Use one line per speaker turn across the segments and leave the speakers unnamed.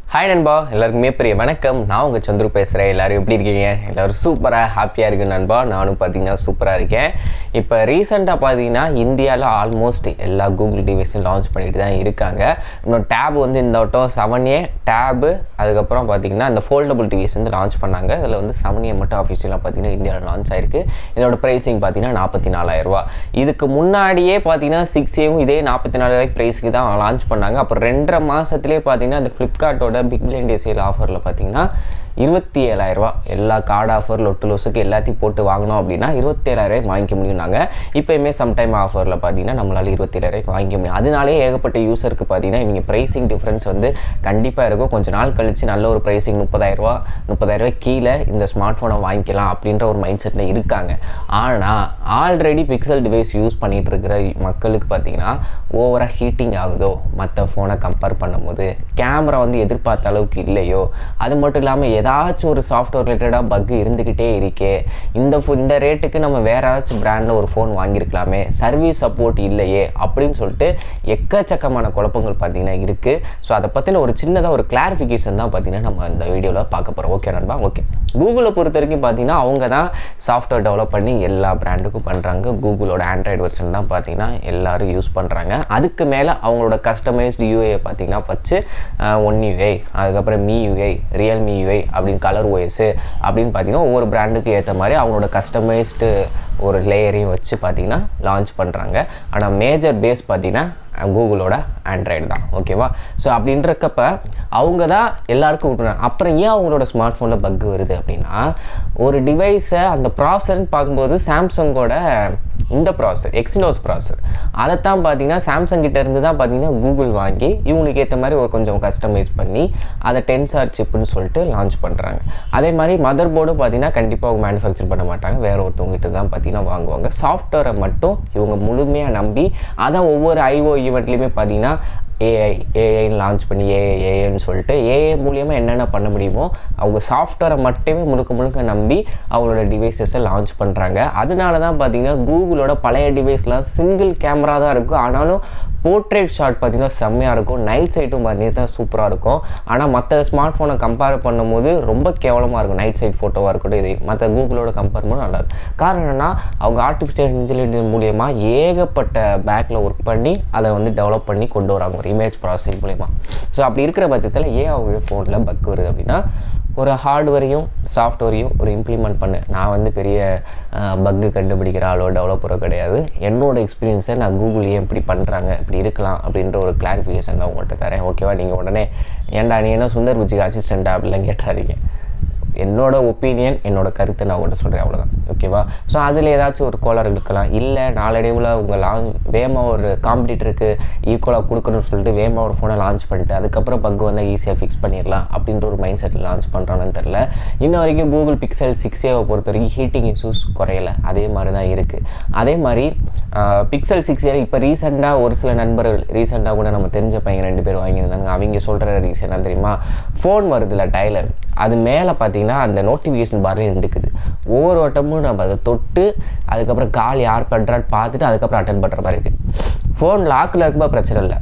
hi நண்பா எல்லாருக்குமே பெரிய வணக்கம் நான் உங்கள் சந்துரு பேசுகிறேன் எல்லோரும் எப்படி இருக்கீங்க எல்லோரும் சூப்பராக ஹாப்பியாக இருக்கு நண்பா நானும் பார்த்தீங்கன்னா சூப்பராக இருக்கேன் இப்போ ரீசெண்டாக பார்த்தீங்கன்னா இந்தியாவில் ஆல்மோஸ்ட் எல்லா கூகுள் டிவைஸும் லான்ச் பண்ணிட்டு தான் இருக்காங்க இன்னும் டேப் வந்து இந்த வட்டம் செவன் ஏ டேபு அதுக்கப்புறம் பார்த்தீங்கன்னா இந்த ஃபோல்டபுள் டிவிஸ் வந்து லான்ச் பண்ணாங்க அதில் வந்து செவன் ஏ மட்டும் அஃபிஷியலாக பார்த்தீங்கன்னா இந்தியாவில் லான்ச் ஆயிருக்கு இதோட ப்ரைஸிங் பார்த்தீங்கன்னா நாற்பத்தி நாலாயிரரூவா இதுக்கு முன்னாடியே பார்த்தீங்கன்னா சிக்ஸ் ஏவும் இதே நாற்பத்தி நாலாயிரம் ப்ரைஸுக்கு தான் லான்ச் பண்ணாங்க அப்புறம் ரெண்டரை மாதத்துலேயே பார்த்தீங்கன்னா இந்த ஃப்ளிப்கார்ட்டோட பிக் பில்லியன் டே சேல் ஆஃபரில் பார்த்தீங்கன்னா இருபத்தி ஏழாயிரரூவா எல்லா கார்டு ஆஃபர் லொட்டு லொசுக்கு எல்லாத்தையும் போட்டு வாங்கினோம் அப்படின்னா இருபத்தேழாயிரம் வாங்கிக்க முடியும் நாங்கள் இப்போயுமே சம்டைம் ஆஃபரில் பார்த்தீங்கன்னா நம்மளால் இருபத்தேழாயிரம் வாங்கிக்க முடியும் அதனாலே ஏகப்பட்ட யூசருக்கு பார்த்தீங்கன்னா இவங்க ப்ரைஸிங் டிஃப்ரென்ஸ் வந்து கண்டிப்பாக இருக்கும் கொஞ்சம் நாள் கழிச்சு நல்ல ஒரு ப்ரைஸிங் முப்பதாயிரரூவா முப்பதாயிரரூவா கீழே இந்த ஸ்மார்ட் ஃபோனை வாங்கிக்கலாம் அப்படின்ற ஒரு மைண்ட் செட்டில் இருக்காங்க ஆனால் ஆல்ரெடி பிக்சல் டிவைஸ் யூஸ் பண்ணிகிட்டு இருக்கிற மக்களுக்கு பார்த்தீங்கன்னா ஓவராக ஹீட்டிங் ஆகுதோ மற்ற ஃபோனை கம்பேர் பண்ணும்போது கேமரா வந்து எதிர்பார்த்த அளவுக்கு இல்லையோ அது மட்டும் இல்லாமல் ஏதாச்சும் ஒரு சாஃப்ட்வேர் ரிலேட்டடாக பக் இருந்துக்கிட்டே இருக்கே இந்த ஃபோ இந்த ரேட்டுக்கு நம்ம வேற ஏதாச்சும் பிராண்டில் ஒரு ஃபோன் வாங்கியிருக்கலாமே சர்வீஸ் சப்போர்ட் இல்லையே அப்படின்னு சொல்லிட்டு எக்கச்சக்கமான குழப்பங்கள் பார்த்தீங்கன்னா இருக்குது ஸோ அதை பற்றின ஒரு சின்னதாக ஒரு கிளாரிஃபிகேஷன் தான் பார்த்தீங்கன்னா நம்ம இந்த வீடியோவில் பார்க்க போகிறோம் ஓகே நண்பா ஓகே கூகுளை பொறுத்த வரைக்கும் பார்த்தீங்கன்னா அவங்க தான் சாஃப்ட்வேர் டெவலப் பண்ணி எல்லா பிராண்டுக்கும் பண்ணுறாங்க கூகுளோட ஆண்ட்ராய்டு வெர்ஷன் தான் பார்த்தீங்கன்னா எல்லாரும் யூஸ் பண்ணுறாங்க அதுக்கு மேலே அவங்களோட கஸ்டமைஸ்டு யூஏ பார்த்தீங்கன்னா வச்சு ஒன் யூஐ அதுக்கப்புறம் மீ யூஐ ரியல்மி யூஐ அப்படின்னு கலர் ஓஎஸு அப்படின்னு பார்த்தீங்கன்னா ஒவ்வொரு பிராண்டுக்கு ஏற்ற மாதிரி அவங்களோட கஸ்டமைஸ்டு ஒரு லேயரையும் வச்சு பார்த்தீங்கன்னா லான்ச் பண்ணுறாங்க ஆனால் மேஜர் பேஸ் பார்த்தீங்கன்னா கூகுளோட ஆண்ட்ராய்டு தான் ஓகேவா ஸோ அப்படின்றக்கப்ப அவங்க தான் எல்லாருக்கும் விட்டுறாங்க அப்புறம் ஏன் அவங்களோட ஸ்மார்ட் ஃபோனில் பக் வருது அப்படின்னா ஒரு டிவைஸை அந்த ப்ராசர்னு பார்க்கும்போது சாம்சங்கோட இந்த ப்ராசர் எக்ஸினோஸ் ப்ராசர் அதைத்தான் பார்த்தீங்கன்னா சாம்சங் கிட்ட இருந்து தான் பார்த்தீங்கன்னா கூகுள் வாங்கி இவங்களுக்கு ஏற்ற மாதிரி ஒரு கொஞ்சம் கஸ்டமைஸ் பண்ணி அதை டென்சார் சிப்புன்னு சொல்லிட்டு லான்ச் பண்ணுறாங்க அதே மாதிரி மதர் போர்டும் பார்த்தீங்கன்னா கண்டிப்பாக அவங்க மேனுஃபேக்சர் பண்ண மாட்டாங்க வேற ஒருத்தவங்ககிட்ட தான் பார்த்தீங்கன்னா வாங்குவாங்க சாஃப்ட்வேரை மட்டும் இவங்க முழுமையாக நம்பி அதான் ஒவ்வொரு ஐஓ ஈவெண்ட்லேயுமே பார்த்தீங்கன்னா ஏஐ ஏஐன்னு லான்ச் பண்ணி ஏஐ ஏஐன்னு சொல்லிட்டு ஏஐ மூலியமாக என்னென்ன பண்ண முடியுமோ அவங்க சாஃப்ட்வேரை மட்டுமே முழுக்க முழுக்க நம்பி அவங்களோட டிவைசஸை லான்ச் பண்ணுறாங்க அதனால தான் பார்த்தீங்கன்னா கூகுளோட பழைய டிவைஸ்லாம் சிங்கிள் கேமரா தான் இருக்கும் ஆனாலும் போர்ட்ரேட் ஷாட் பார்த்திங்கன்னா செம்மையாக இருக்கும் நைட் சைட்டும் பார்த்தீங்கன்னா சூப்பராக இருக்கும் ஆனால் மற்ற ஸ்மார்ட் ஃபோனை கம்பேர் பண்ணும்போது ரொம்ப கேவலமாக இருக்கும் நைட் சைட் ஃபோட்டோவாக இருக்கட்டும் இது மற்ற கூகுளோட கம்பேர் பண்ணும்போது நல்லா இருக்கும் காரணம் என்னென்னா அவங்க ஆர்டிஃபிஷியல் இன்டெலிஜென்ஸ் மூலியமாக ஏகப்பட்ட பேக்கில் ஒர்க் பண்ணி அதை வந்து டெவலப் பண்ணி கொண்டு வராங்க ஒரு இமேஜ் ப்ராசஸிங் மூலியமாக ஸோ அப்படி இருக்கிற பட்சத்தில் ஏன் அவங்க ஃபோனில் பக் வருது அப்படின்னா ஒரு ஹார்ட்வேரையும் சாஃப்ட்வேரையும் ஒரு இம்ப்ளிமெண்ட் பண்ணு நான் வந்து பெரிய பக்கு கண்டுபிடிக்கிற ஆளோ டெவலப்பரோ கிடையாது என்னோட எக்ஸ்பீரியன்ஸை நான் கூகுள் ஏன் இப்படி பண்ணுறாங்க இப்படி இருக்கலாம் அப்படின்ற ஒரு கிளாரிஃபிகேஷன் தான் உங்கள்கிட்ட தரேன் ஓகேவா நீங்கள் உடனே ஏன்டா நீ என்ன சுந்தர் பிச்சிக்கு அசிஸ்டண்ட்டா அப்படிலாம் கேட்டுறாதீங்க என்னோட ஒப்பீனியன் என்னோட கருத்தை நான் உங்கள்கிட்ட சொல்கிறேன் அவ்வளோதான் ஓகேவா ஸோ அதில் ஏதாச்சும் ஒரு கோளாறு இருக்கலாம் இல்லை நாளடைவில் உங்கள் லாங் வேகமாக ஒரு காம்படிட்டருக்கு ஈக்குவலாக கொடுக்கணும்னு சொல்லிட்டு வேகமாக ஒரு ஃபோனை லான்ச் பண்ணிட்டு அதுக்கப்புறம் பக் வந்தால் ஈஸியாக ஃபிக்ஸ் பண்ணிடலாம் அப்படின்ற ஒரு மைண்ட் செட்டில் லான்ச் பண்ணுறான்னு தெரில இன்ன வரைக்கும் கூகுள் பிக்சல் சிக்ஸ் ஏவை பொறுத்த வரைக்கும் ஹீட்டிங் இஷ்யூஸ் குறையலை அதே மாதிரி தான் இருக்குது அதே மாதிரி பிக்சல் சிக்ஸ் ஏ இப்போ ரீசெண்டாக ஒரு சில நண்பர்கள் ரீசெண்டாக கூட நம்ம தெரிஞ்ச பையன் ரெண்டு பேர் வாங்கியிருந்தாங்க அவங்க சொல்கிற ரீசன் என்ன தெரியுமா ஃபோன் வருதுல்ல டைலர் அது மேலே பார்த்தீங்கன்னா அந்த நோட்டிஃபிகேஷன் பார்லேயே இருக்குது ஒவ்வொரு வட்டமும் நம்ம அதை தொட்டு அதுக்கப்புறம் கால் யார் பண்ணுறான்னு பார்த்துட்டு அதுக்கப்புறம் அட்டன் பண்ணுற மாதிரி இருக்குது ஃபோன் லாக்கில் இருக்கும்போது பிரச்சனை இல்லை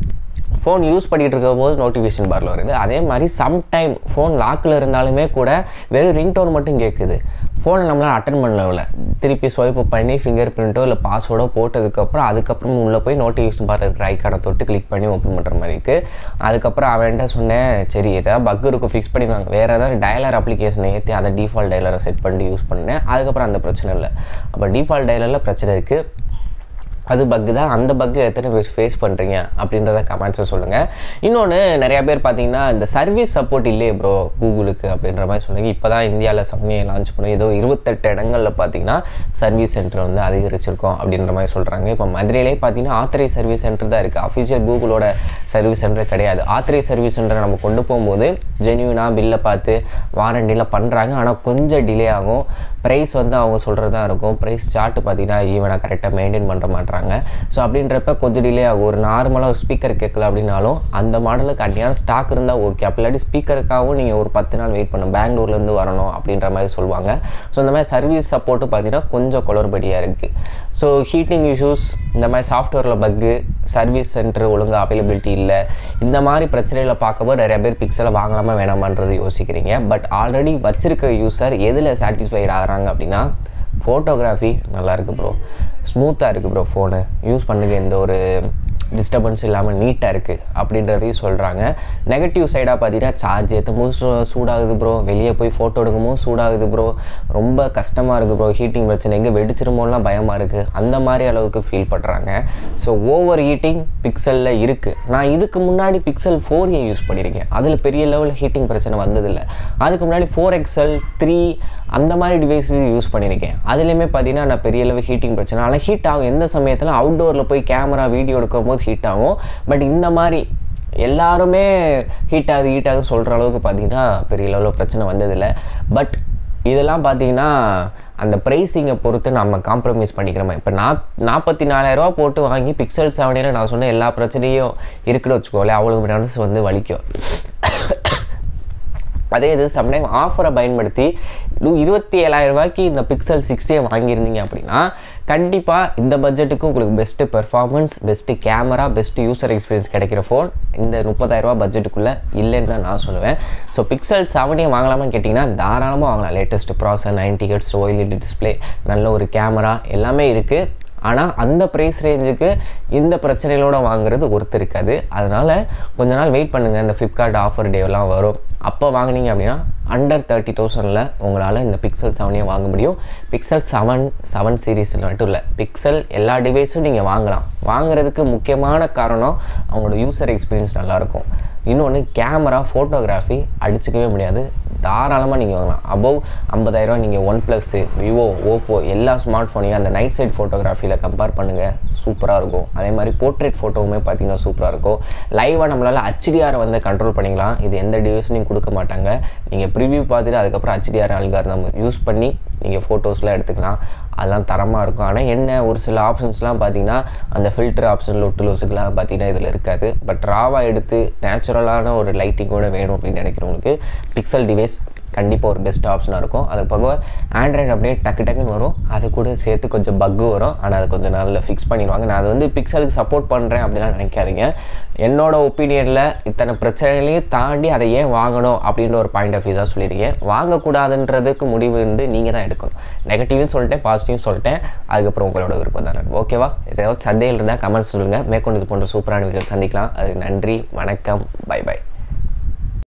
ஃபோன் யூஸ் பண்ணிகிட்டு இருக்கும் போது நோட்டிஃபிகேஷன் பாரில் வருது அதே மாதிரி சம்டைம் ஃபோன் லாக்கில் இருந்தாலுமே கூட வெறும் ரிங்டோன் மட்டும் கேட்குது ஃபோனை நம்மளால் அட்டன் பண்ணல திருப்பி ஸ்வைப் பண்ணி ஃபிங்கர் பிரிண்ட்டோ இல்லை பாஸ்வேர்டோ போட்டதுக்கப்புறம் அதுக்கப்புறம் உள்ளே போய் நோட்டிஃபிகேஷன் பார் இருக்கிற ஐக்கானை தொட்டு கிளிக் பண்ணி ஓப்பன் பண்ணுற மாதிரி இருக்குது அதுக்கப்புறம் அவன்கிட்ட சொன்னேன் சரி ஏதாவது பக் இருக்கும் ஃபிக்ஸ் பண்ணிடுவாங்க வேறு ஏதாவது டயலர் அப்ளிகேஷனை ஏற்றி அதை டிஃபால்ட் டயலரை செட் பண்ணி யூஸ் பண்ணேன் அதுக்கப்புறம் அந்த பிரச்சனை இல்லை அப்போ டிஃபால்ட் டயலரில் பிரச்சனை இருக்குது அது பக்கு தான் அந்த பக்கு எத்தனை பேர் ஃபேஸ் பண்ணுறீங்க அப்படின்றத கமெண்ட்ஸை சொல்லுங்கள் இன்னொன்று நிறையா பேர் பார்த்தீங்கன்னா இந்த சர்வீஸ் சப்போர்ட் இல்லையே ப்ரோ கூகுளுக்கு அப்படின்ற மாதிரி சொல்லுங்க இப்போ தான் இந்தியாவில் சம்மியை லான்ச் பண்ணி ஏதோ இருபத்தெட்டு இடங்களில் பார்த்தீங்கன்னா சர்வீஸ் சென்டர் வந்து அதிகரிச்சிருக்கோம் அப்படின்ற மாதிரி சொல்கிறாங்க இப்போ மதுரையிலே பார்த்தீங்கன்னா ஆத்தரை சர்வீஸ் சென்டர் தான் இருக்குது அஃபிஷியல் கூகுளோட சர்வீஸ் சென்டர் கிடையாது ஆத்தரை சர்வீஸ் சென்டரை நம்ம கொண்டு போகும்போது ஜென்யூனாக பில்லை பார்த்து வாரண்டியில் பண்ணுறாங்க ஆனால் கொஞ்சம் டிலே ஆகும் ப்ரைஸ் வந்து அவங்க சொல்கிறது தான் இருக்கும் ப்ரைஸ் சார்ட்டு பார்த்தீங்கன்னா ஈவனாக கரெக்டாக மெயின்டைன் பண்ணுற மாட்டாங்க பண்ணுறாங்க ஸோ அப்படின்றப்ப கொஞ்சம் டிலே ஆகும் ஒரு நார்மலாக ஒரு ஸ்பீக்கர் கேட்கல அப்படின்னாலும் அந்த மாடலுக்கு அந்நியாரம் ஸ்டாக் இருந்தால் ஓகே அப்படி இல்லாட்டி ஸ்பீக்கருக்காகவும் நீங்கள் ஒரு பத்து நாள் வெயிட் பண்ணணும் பெங்களூர்லேருந்து வரணும் அப்படின்ற மாதிரி சொல்லுவாங்க ஸோ இந்த மாதிரி சர்வீஸ் சப்போர்ட்டு பார்த்தீங்கன்னா கொஞ்சம் குளறுபடியாக இருக்குது ஸோ ஹீட்டிங் இஷ்யூஸ் இந்த மாதிரி சாஃப்ட்வேரில் பக்கு சர்வீஸ் சென்டர் ஒழுங்காக அவைலபிலிட்டி இல்லை இந்த மாதிரி பிரச்சனைகளை பார்க்கும்போது நிறைய பேர் பிக்சலை வாங்கலாமா வேணாமான்றது யோசிக்கிறீங்க பட் ஆல்ரெடி வச்சிருக்க யூசர் எதில் சாட்டிஸ்ஃபைட் ஆகிறாங்க அப்படின்னா ஃபோட்டோகிராஃபி நல்லாயிருக்கு ப்ரோ ஸ்மூத்தாக இருக்குது ப்ரோ ஃபோனு யூஸ் பண்ணுங்க எந்த ஒரு டிஸ்டர்பன்ஸ் இல்லாமல் நீட்டாக இருக்குது அப்படின்றதையும் சொல்கிறாங்க நெகட்டிவ் சைடாக பார்த்தீங்கன்னா சார்ஜ் ஏற்றமும் சூ சூடாகுது ப்ரோ வெளியே போய் ஃபோட்டோ எடுக்கும்போது சூடாகுது ப்ரோ ரொம்ப கஷ்டமாக இருக்குது ப்ரோ ஹீட்டிங் பிரச்சனை எங்கே வெடிச்சிருமோலாம் பயமாக இருக்குது அந்த மாதிரி அளவுக்கு ஃபீல் பண்ணுறாங்க ஸோ ஓவர் ஹீட்டிங் பிக்சலில் இருக்குது நான் இதுக்கு முன்னாடி பிக்சல் ஃபோர் ஏ யூஸ் பண்ணியிருக்கேன் அதில் பெரிய லெவலில் ஹீட்டிங் பிரச்சனை வந்ததில்லை அதுக்கு முன்னாடி ஃபோர் எக்ஸல் த்ரீ அந்த மாதிரி டிவைஸ் யூஸ் பண்ணியிருக்கேன் அதுலேயுமே பார்த்தீங்கன்னா நான் பெரிய அளவு ஹீட்டிங் பிரச்சனை ஆனால் ஹீட் ஆகும் எந்த சமயத்தில் அவுட்டோரில் போய் கேமரா வீடியோ எடுக்கும் போது ஹீட் ஆகும் பட் இந்த மாதிரி எல்லாருமே ஹீட் ஆகுது ஹீட் ஆகுது சொல்கிற அளவுக்கு பார்த்தீங்கன்னா பெரிய லெவலில் பிரச்சனை வந்ததில்லை பட் இதெல்லாம் பார்த்தீங்கன்னா அந்த ப்ரைஸிங்கை பொறுத்து நம்ம காம்ப்ரமைஸ் பண்ணிக்கிறோம் இப்போ நான் நாற்பத்தி நாலாயிரரூவா போட்டு வாங்கி பிக்சல் செவனில் நான் சொன்ன எல்லா பிரச்சனையும் இருக்குன்னு வச்சுக்கோங்களேன் அவங்களுக்கு மனசு வந்து வலிக்கும் அதே இது சம்டைம் ஆஃபரை பயன்படுத்தி இருபத்தி ஏழாயிரம் ரூபாய்க்கு இந்த பிக்சல் சிக்ஸ்டியை வாங்கியிருந்தீங்க அப்படின்னா கண்டிப்பாக இந்த பட்ஜெட்டுக்கு உங்களுக்கு best performance best camera best user experience கிடைக்கிற ஃபோன் இந்த முப்பதாயிரரூபா பட்ஜெட்டுக்குள்ளே இல்லைன்னு தான் நான் சொல்லுவேன் ஸோ பிக்சல் செவனே வாங்கலாமான்னு கேட்டிங்கன்னா தாராளமாக வாங்கலாம் லேட்டஸ்ட் ப்ராசர் நைன்டி ஹெட்ஸ் ஓஎல்இடி டிஸ்பிளே நல்ல ஒரு கேமரா எல்லாமே இருக்குது ஆனால் அந்த ப்ரைஸ் ரேஞ்சுக்கு இந்த பிரச்சனைகளோட வாங்குறது ஒருத்தர் இருக்காது அதனால் கொஞ்ச நாள் வெயிட் பண்ணுங்கள் இந்த ஃப்ளிப்கார்ட் ஆஃபர் டேலாம் வரும் அப்போ வாங்கினீங்க அப்படின்னா அண்டர் தேர்ட்டி தௌசண்டில் உங்களால் இந்த பிக்சல் செவனையும் வாங்க முடியும் பிக்சல் செவன் செவன் சீரீஸில் மட்டும் இல்லை பிக்சல் எல்லா டிவைஸும் நீங்கள் வாங்கலாம் வாங்குறதுக்கு முக்கியமான காரணம் அவங்களோட யூசர் எக்ஸ்பீரியன்ஸ் நல்லாயிருக்கும் இன்னொன்று கேமரா ஃபோட்டோகிராஃபி அடிச்சுக்கவே முடியாது தாராளமாக நீங்கள் வாங்கலாம் அபவ் ஐம்பதாயிரரூவா நீங்கள் ஒன் ப்ளஸ்ஸு விவோ ஓப்போ எல்லா ஸ்மார்ட் ஃபோனையும் அந்த நைட் சைட் ஃபோட்டோகிராஃபியில் கம்பேர் பண்ணுங்கள் சூப்பராக இருக்கும் அதே மாதிரி போர்ட்ரேட் ஃபோட்டோவுமே பார்த்தீங்கன்னா சூப்பராக இருக்கும் லைவாக நம்மளால் ஹச்டிஆரை வந்து கண்ட்ரோல் பண்ணிக்கலாம் இது எந்த டிவைஸ்லையும் கொடுக்க மாட்டாங்க நீங்கள் ப்ரிவ்யூ பார்த்துட்டு அதுக்கப்புறம் ஹச்டிஆர் அல்காரிதம் யூஸ் பண்ணி நீங்கள் ஃபோட்டோஸ்லாம் எடுத்துக்கலாம் அதெல்லாம் தரமாக இருக்கும் ஆனால் என்ன ஒரு சில ஆப்ஷன்ஸ்லாம் பார்த்தீங்கன்னா அந்த ஃபில்டர் ஆப்ஷன் லொட்டு லோஸுக்கெலாம் பார்த்தீங்கன்னா இதில் இருக்காது பட் ராவாக எடுத்து நேச்சுரலான ஒரு லைட்டிங்கோட வேணும் அப்படின்னு நினைக்கிறவங்களுக்கு பிக்சல் டிவைஸ் கண்டிப்பாக ஒரு பெஸ்ட் ஆப்ஷனாக இருக்கும் அது போக ஆண்ட்ராய்டு அப்படியே டக்கு டக்குன்னு வரும் அது கூட சேர்த்து கொஞ்சம் பக்கு வரும் ஆனால் அது கொஞ்சம் நாளில் ஃபிக்ஸ் பண்ணிடுவாங்க நான் அது வந்து பிக்சலுக்கு சப்போர்ட் பண்ணுறேன் அப்படிலாம் நினைக்காதீங்க என்னோட ஒப்பீனியனில் இத்தனை பிரச்சனைகளையும் தாண்டி அதை ஏன் வாங்கணும் அப்படின்ற ஒரு பாயிண்ட் ஆஃப் வியூ தான் சொல்லியிருக்கேன் வாங்கக்கூடாதுன்றதுக்கு முடிவு வந்து நீங்கள் தான் எடுக்கணும் நெகட்டிவும் சொல்லிட்டேன் பாசிட்டிவும் சொல்லிட்டேன் அதுக்கப்புறம் உங்களோட விருப்பம் தான் ஓகேவா ஏதாவது சந்தேகம் இருந்தால் கமெண்ட்ஸ் சொல்லுங்கள் மேற்கொண்டு இது போன்ற சூப்பரான வீடியோ சந்திக்கலாம் அதுக்கு நன்றி வணக்கம் பை பை